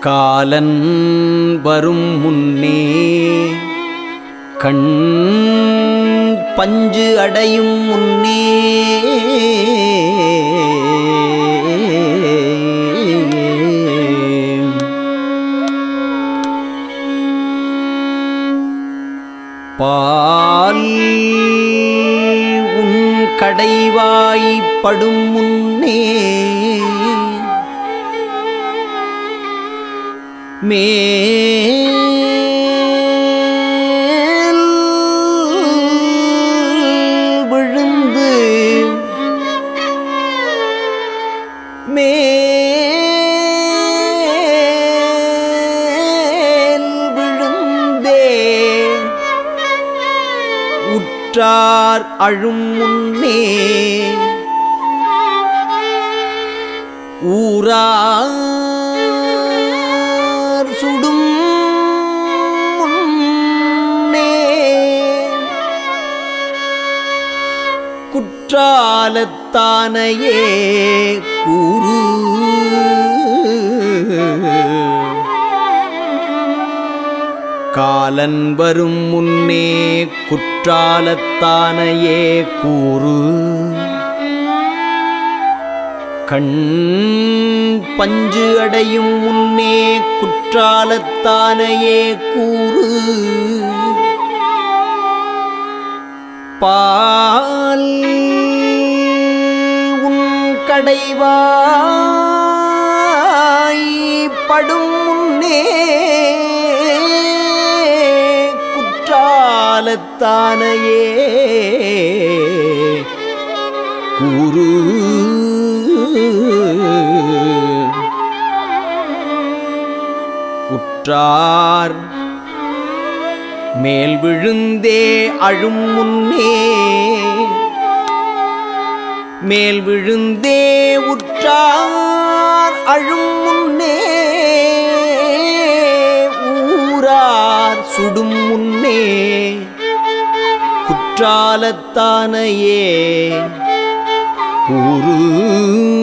காலன் வரும் முன்னே கண் பஞ்சு அடையும் முன்னே பால் உன் கடைவாய்ப்படும் முன்னே மேல் விழுந்து மேல் விழுந்தே உற்றார் அழும் முன்னே ஊரார் சுடும் முன்னே குற்றாலத்தானையே கூறு காலன் வரும் முன்னே குற்றாலத்தானையே கூறு கண் பஞ்சு அடையும் முன்னே குற்றாலத்தானையே கூறு பால் உன் கடைவாய் படும் முன்னே குற்றாலத்தானையே கூறு உற்றார் மேல் விழுந்தே அழும் முன்னே மேல் விழுந்தே உற்றார் அழும் முன்னே ஊரார் சுடும் முன்னே குற்றாலத்தானையே கூறு